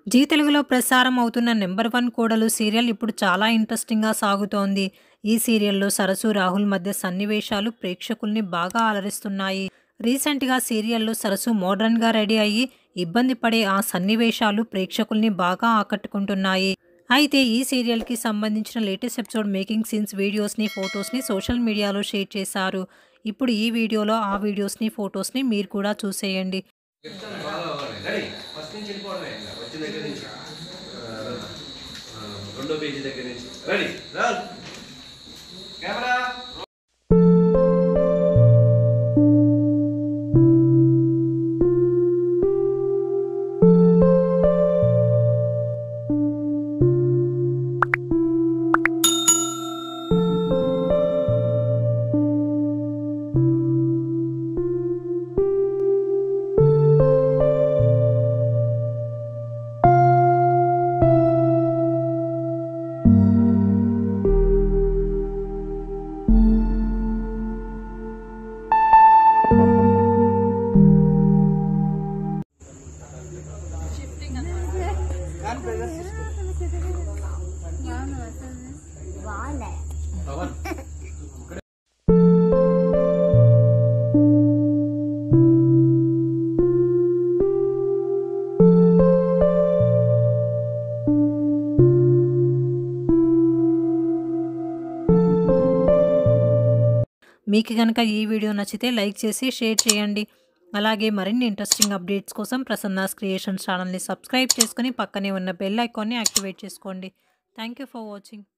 G తెలుగులో ప్రసారం అవుతున్న నెంబర్ వన్ కోడలు సీరియల్ ఇప్పుడు చాలా ఇంట్రెస్టింగ్గా సాగుతోంది ఈ సీరియల్లో సరసు రాహుల్ మధ్య సన్నివేశాలు ప్రేక్షకుల్ని బాగా అలరిస్తున్నాయి రీసెంట్గా సీరియల్లో సరసు మోడ్రన్గా రెడీ అయ్యి ఇబ్బంది పడే ఆ సన్నివేశాలు ప్రేక్షకుల్ని బాగా ఆకట్టుకుంటున్నాయి అయితే ఈ సీరియల్కి సంబంధించిన లేటెస్ట్ ఎపిసోడ్ మేకింగ్ సీన్స్ వీడియోస్ని ఫొటోస్ని సోషల్ మీడియాలో షేర్ చేశారు ఇప్పుడు ఈ వీడియోలో ఆ వీడియోస్ని ఫొటోస్ని మీరు కూడా చూసేయండి రెడీ ఫస్ట్ నుంచి వెళ్ళిపోవడమే ఇంకా వచ్చిన దగ్గర నుంచి ఆ, ఆ, రెండో పేజీ దగ్గర నుంచి రెడీ రాల్ కెమెరా బాగుంది పవన్ మీకు కనుక ఈ వీడియో నచ్చితే లైక్ చేసి షేర్ చేయండి అలాగే మరిన్ని ఇంట్రెస్టింగ్ అప్డేట్స్ కోసం ప్రసన్నాస్ క్రియేషన్స్ ఛానల్ని సబ్స్క్రైబ్ చేసుకుని పక్కనే ఉన్న బెల్ ఐకాన్ని యాక్టివేట్ చేసుకోండి థ్యాంక్ యూ ఫర్ వాచింగ్